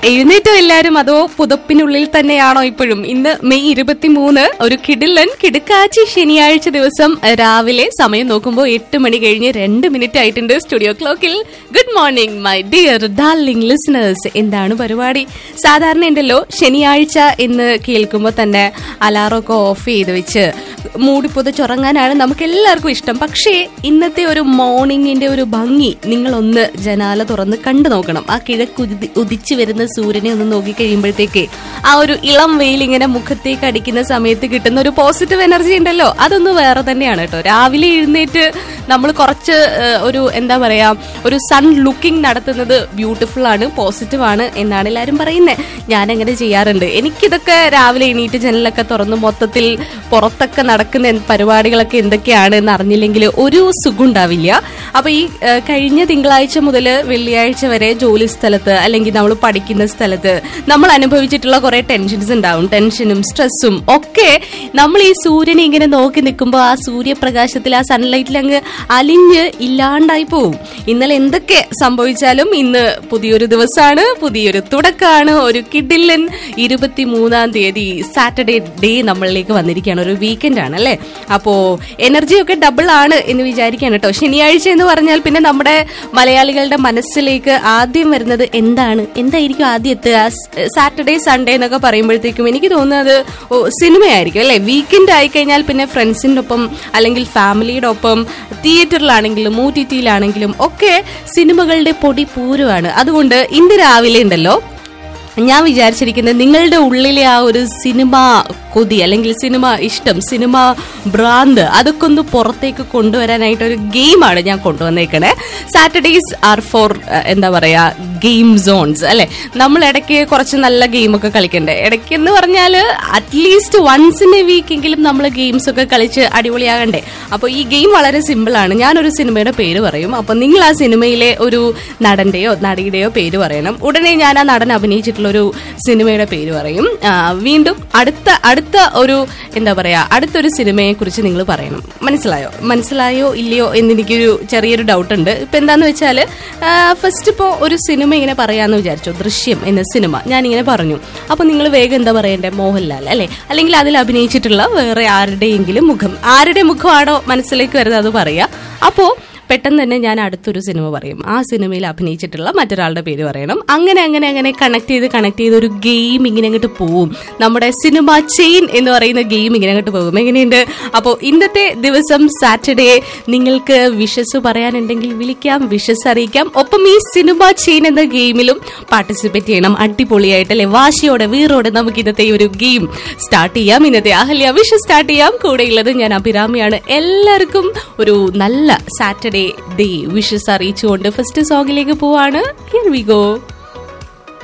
എഴുന്നേറ്റോ എല്ലാരും അതോ പുതപ്പിനുള്ളിൽ തന്നെയാണോ ഇപ്പോഴും ഇന്ന് മെയ് ഇരുപത്തിമൂന്ന് ഒരു കിടിലൻ കിടുക്കാച്ചി ശനിയാഴ്ച ദിവസം രാവിലെ സമയം നോക്കുമ്പോൾ എട്ട് മണി കഴിഞ്ഞ് രണ്ട് മിനിറ്റ് ആയിട്ടുണ്ട് സ്റ്റുഡിയോ ക്ലോക്കിൽ good morning my dear darling listeners എന്താണ് പരിപാടി സാധാരണ ഉണ്ടല്ലോ ശനിയാഴ്ച എന്ന് കേൾക്കുമ്പോൾ തന്നെ അലാറമൊക്കെ ഓഫ് ചെയ്ത് വെച്ച് മൂടിപ്പുതച്ചുറങ്ങാനാണ് നമുക്ക് എല്ലാവർക്കും ഇഷ്ടം പക്ഷേ ഇന്നത്തെ ഒരു മോർണിംഗിന്റെ ഒരു ഭംഗി നിങ്ങളൊന്ന് ജനാല തുറന്ന് കണ്ടു നോക്കണം ആ കിഴക്ക് ഉതി- ഉദിച്ചു വരുന്ന സൂര്യനെ ഒന്ന് നോക്കി കഴിയുമ്പോഴത്തേക്ക് ആ ഒരു ഇളം വെയിൽ ഇങ്ങനെ മുഖത്തേക്ക് അടിക്കുന്ന സമയത്ത് കിട്ടുന്ന ഒരു പോസിറ്റീവ് എനർജി ഉണ്ടല്ലോ അതൊന്ന് വേറെ തന്നെയാണ് കേട്ടോ രാവിലെ എഴുന്നേറ്റ് നമ്മൾ കുറച്ച് ഏഹ്, ഒരു എന്താ പറയാ ഒരു സൺ ലുക്കിംഗ് നടത്തുന്നത് ബ്യൂട്ടിഫുൾ ആണ് പോസിറ്റീവ് ആണ് എന്നാണ് എല്ലാവരും പറയുന്നത് ഞാൻ അങ്ങനെ ചെയ്യാറുണ്ട് എനിക്കിതൊക്കെ രാവിലെ എണീറ്റ് ജനലൊക്കെ തുറന്ന് മൊത്തത്തിൽ പുറത്തൊക്കെ നടക്കുന്ന എന്ത് പരിപാടികളൊക്കെ എന്തൊക്കെയാണ് എന്ന് അറിഞ്ഞില്ലെങ്കിൽ ഒരു സുഖം ഉണ്ടാവില്ല അപ്പൊ ഈ ഏഹ്, കഴിഞ്ഞ തിങ്കളാഴ്ച മുതൽ വെള്ളിയാഴ്ച വരെ ജോലി സ്ഥലത്ത് അല്ലെങ്കിൽ നമ്മൾ പഠിക്കുന്ന സ്ഥലത്ത് നമ്മൾ അനുഭവിച്ചിട്ടുള്ള കുറെ ടെൻഷൻസ് ഉണ്ടാവും ടെൻഷനും സ്ട്രെസ്സും ഒക്കെ നമ്മൾ ഈ സൂര്യനെ ഇങ്ങനെ നോക്കി നിൽക്കുമ്പോൾ ആ സൂര്യപ്രകാശത്തിൽ ആ സൺലൈറ്റിൽ അങ്ങ് അലിഞ്ഞ് ഇല്ലാണ്ടായി പോവും ഇന്നലെ എന്തൊക്കെ സംഭവിച്ചാലും ഇന്ന് പുതിയൊരു ദിവസമാണ് പുതിയൊരു തുടക്കമാണ് ഒരു കിഡില്ലൻ ഇരുപത്തി മൂന്നാം തീയതി സാറ്റർഡേ ഡേ നമ്മളിലേക്ക് വന്നിരിക്കുകയാണ് ഒരു വീക്കെൻഡ് ആണ് അല്ലേ അപ്പോ എനർജി ഒക്കെ ഡബിൾ ആണ് എന്ന് വിചാരിക്കാൻ കേട്ടോ ശനിയാഴ്ച എന്ന് പറഞ്ഞാൽ പിന്നെ നമ്മുടെ മലയാളികളുടെ മനസ്സിലേക്ക് ആദ്യം വരുന്നത് എന്താണ് എന്തായിരിക്കും ആദ്യം എത്തുക സാറ്റർഡേ സൺഡേ എന്നൊക്കെ പറയുമ്പോഴത്തേക്കും എനിക്ക് തോന്നുന്നത് ഓ, സിനിമയായിരിക്കും അല്ലെ വീക്കെൻഡ് ആയി കഴിഞ്ഞാൽ പിന്നെ ഫ്രണ്ട്സിൻ്റെ ഒപ്പം അല്ലെങ്കിൽ ഫാമിലിയുടെ ഒപ്പം തിയേറ്ററിലാണെങ്കിലും ഒ ടി ടിയിലാണെങ്കിലും ഒക്കെ സിനിമകളുടെ പൊടി പൂരമാണ് അതുകൊണ്ട് ഇന്ന് രാവിലെ ഉണ്ടല്ലോ ഞാൻ വിചാരിച്ചിരിക്കുന്നത് നിങ്ങളുടെ ഉള്ളിലെ ആ ഒരു സിനിമ കൊതി അല്ലെങ്കിൽ സിനിമ ഇഷ്ടം സിനിമ ഭ്രാന്ത് അതൊക്കെ ഒന്ന് പുറത്തേക്ക് കൊണ്ടുവരാനായിട്ട് ഒരു ഗെയിമാണ് ഞാൻ കൊണ്ടുവന്നേക്കണേ സാറ്റർഡേസ് ആർ ഫോർ എന്താ പറയാ ഗെയിം സോൺസ് അല്ലെ നമ്മൾ ഇടയ്ക്ക് കുറച്ച് നല്ല ഗെയിമൊക്കെ കളിക്കണ്ടേ ഇടയ്ക്ക് എന്ന് പറഞ്ഞാൽ at least once in a week എങ്കിലും നമ്മൾ ഗെയിംസ് ഒക്കെ കളിച്ച് അടിപൊളിയാകണ്ടേ അപ്പോൾ ഈ ഗെയിം വളരെ സിമ്പിൾ ആണ് ഞാനൊരു സിനിമയുടെ പേര് പറയും അപ്പോൾ നിങ്ങൾ ആ സിനിമയിലെ ഒരു നടന്റെയോ നടിയുടെയോ പേര് പറയണം ഉടനെ ഞാൻ ആ നടൻ അഭിനയിച്ചിട്ടുള്ള ഒരു സിനിമയുടെ പേര് പറയും ആ, വീണ്ടും അടുത്ത അടുത്ത ഒരു എന്താ പറയാ അടുത്തൊരു സിനിമയെ കുറിച്ച് നിങ്ങൾ പറയണം മനസ്സിലായോ മനസ്സിലായോ ഇല്ലയോ എന്നെനിക്കൊരു ചെറിയൊരു ഡൗട്ട് ഉണ്ട് ഇപ്പൊ എന്താന്ന് വെച്ചാൽ ഫസ്റ്റ് ഇപ്പോൾ ഒരു സിനിമ ഇങ്ങനെ പറയാന്ന് വിചാരിച്ചു ദൃശ്യം എന്ന സിനിമ ഞാൻ ഇങ്ങനെ പറഞ്ഞു അപ്പൊ നിങ്ങൾ വേഗം എന്താ പറയണ്ടേ മോഹൻലാൽ അല്ലെ അല്ലെങ്കിൽ അതിൽ അഭിനയിച്ചിട്ടുള്ള വേറെ ആരുടെയെങ്കിലും മുഖം ആരുടെ മുഖമാണോ മനസ്സിലേക്ക് വരുന്നത് അത് പറയാ അപ്പോ പെട്ടെന്ന് തന്നെ ഞാൻ അടുത്തൊരു സിനിമ പറയും ആ സിനിമയിൽ അഭിനയിച്ചിട്ടുള്ള മറ്റൊരാളുടെ പേര് പറയണം അങ്ങനെ അങ്ങനെ അങ്ങനെ കണക്ട് ചെയ്ത് കണക്ട് ചെയ്ത് ഒരു ഗെയിം ഇങ്ങനെ അങ്ങോട്ട് പോവും നമ്മുടെ സിനിമ ചെയിൻ എന്ന് പറയുന്ന ഗെയിം ഇങ്ങനെ അങ്ങോട്ട് പോകും എങ്ങനെയുണ്ട് അപ്പോൾ ഇന്നത്തെ ദിവസം സാറ്റർഡേ നിങ്ങൾക്ക് വിഷസ് പറയാനുണ്ടെങ്കിൽ വിളിക്കാം വിഷസ് അറിയിക്കാം ഒപ്പം ഈ സിനിമ ചെയിൻ എന്ന ഗെയിമിലും പാർട്ടിസിപ്പേറ്റ് ചെയ്യണം അടിപൊളിയായിട്ട് അല്ലെ വാശിയോടെ വീറോടെ നമുക്ക് ഇന്നത്തെ ഈ ഒരു ഗെയിം സ്റ്റാർട്ട് ചെയ്യാം ഇന്നത്തെ അഹല്യ വിഷ സ്റ്റാർട്ട് ചെയ്യാം കൂടെയുള്ളത് ഞാൻ അഭിരാമിയാണ് എല്ലാവർക്കും ഒരു നല്ല സാറ്റർഡേ ഡേ വിഷസ് അറിയിച്ചുകൊണ്ട് ഫസ്റ്റ് സോങ്ങിലേക്ക് പോവാണ് ഹിയർ വി ഗോ